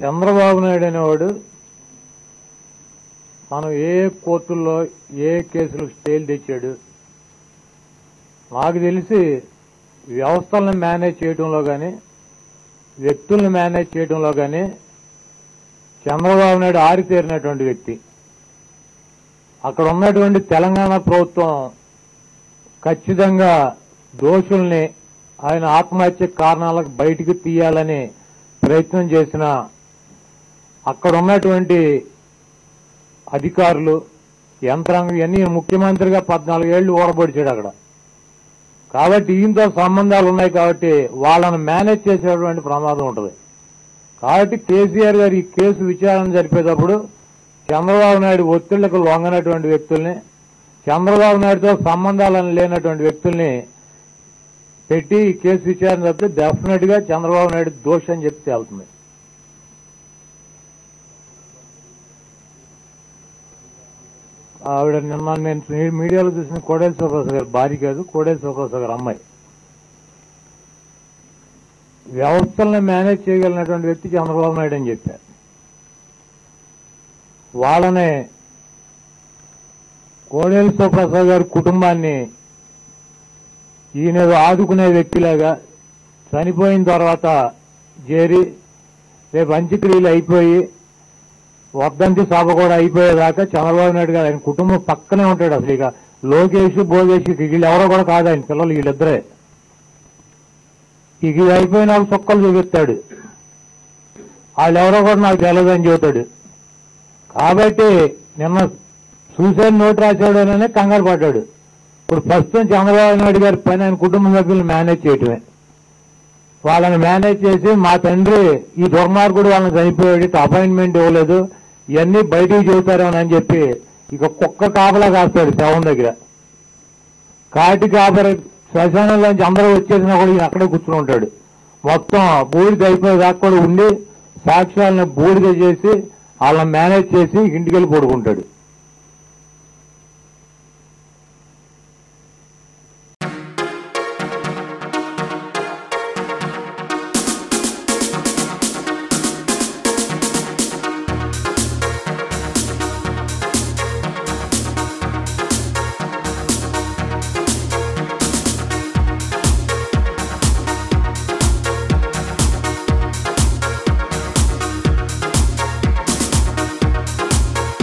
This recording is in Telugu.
చంద్రబాబు నాయుడు అనేవాడు మనం ఏ కోర్టుల్లో ఏ కేసులు స్టేలు తెచ్చాడు నాకు తెలిసి వ్యవస్థలను మేనేజ్ చేయడంలో కానీ వ్యక్తులను మేనేజ్ చేయడంలో కానీ చంద్రబాబు నాయుడు ఆరితేరినటువంటి వ్యక్తి అక్కడ ఉన్నటువంటి తెలంగాణ ప్రభుత్వం ఖచ్చితంగా దోషుల్ని ఆయన ఆత్మహత్య కారణాలకు బయటికి తీయాలని ప్రయత్నం చేసిన అక్కడ ఉన్నటువంటి అధికారులు యంత్రాంగం ఇవన్నీ ముఖ్యమంత్రిగా పద్నాలుగేళ్లు ఓడబడిచాడు అక్కడ కాబట్టి ఈయనతో సంబంధాలు ఉన్నాయి కాబట్టి వాళ్ళని మేనేజ్ చేసేటువంటి ప్రమాదం ఉంటుంది కాబట్టి కేసీఆర్ గారు ఈ కేసు విచారణ జరిపేటప్పుడు చంద్రబాబు నాయుడు ఒత్తిళ్లకు లొంగనటువంటి వ్యక్తుల్ని చంద్రబాబు నాయుడుతో సంబంధాలను లేనటువంటి వ్యక్తుల్ని పెట్టి ఈ కేసు విచారణ జరిపితే డెఫినెట్ గా చంద్రబాబు నాయుడు దోషం అని చెప్పి తేలుతుంది ఆవిడ నిన్న నేను మీ- మీడియాలో చూసిన కోడేల శివప్రసాద్ గారు భార్య కాదు కోడేల శివప్రసాద్ గారు అమ్మాయి వ్యవస్థలను మేనేజ్ చేయగలిగినటువంటి వ్యక్తి చంద్రబాబు నాయుడు అని చెప్పారు వాళ్ళనే కోడేల శివప్రసాద్ గారి కుటుంబాన్ని ఈయన ఏదో ఆదుకునే వ్యక్తిలాగా చనిపోయిన తర్వాత చేరి రేపు అంత్యక్రియలు అయిపోయి వర్ధంతి సభ కూడా అయిపోయేదాకా చంద్రబాబు నాయుడు గారు ఆయన కుటుంబం పక్కనే ఉంటాడు అసలు ఇక లోకేష్ భోగేష్ ఇక వీళ్ళు ఎవరో కూడా కాదు ఆయన పిల్లలు వీళ్ళిద్దరే ఇక ఇది అయిపోయిన చుక్కలు చూపిస్తాడు వాళ్ళు ఎవరో కూడా నాకు తెలియదని చెబుతాడు కాబట్టి నిన్న సూసైడ్ నోట్ రాశాడనే కంగారు పడ్డాడు ఇప్పుడు ప్రస్తుతం చంద్రబాబు నాయుడు గారి పని ఆయన కుటుంబ సభ్యులను మేనేజ్ చేయటమే వాళ్ళని మేనేజ్ చేసి మా తండ్రి ఈ దుర్మార్గుడు వాళ్ళని చనిపోయాడు ఇటు అపాయింట్మెంట్ ఇవ్వలేదు ఇవన్నీ బయటికి చెబుతారేమో అని చెప్పి ఇక కుక్క కాపలా కాస్తాడు శవం దగ్గర కాటి కాపరి శ్మశానంలోంచి అందరూ వచ్చేసినా కూడా ఈయన అక్కడే కూర్చుని ఉంటాడు మొత్తం బూడిద అయిపోయేదాకా కూడా ఉండి సాక్ష్యాలను బూడిద చేసి వాళ్ళని మేనేజ్ చేసి ఇంటికి వెళ్ళి పడుకుంటాడు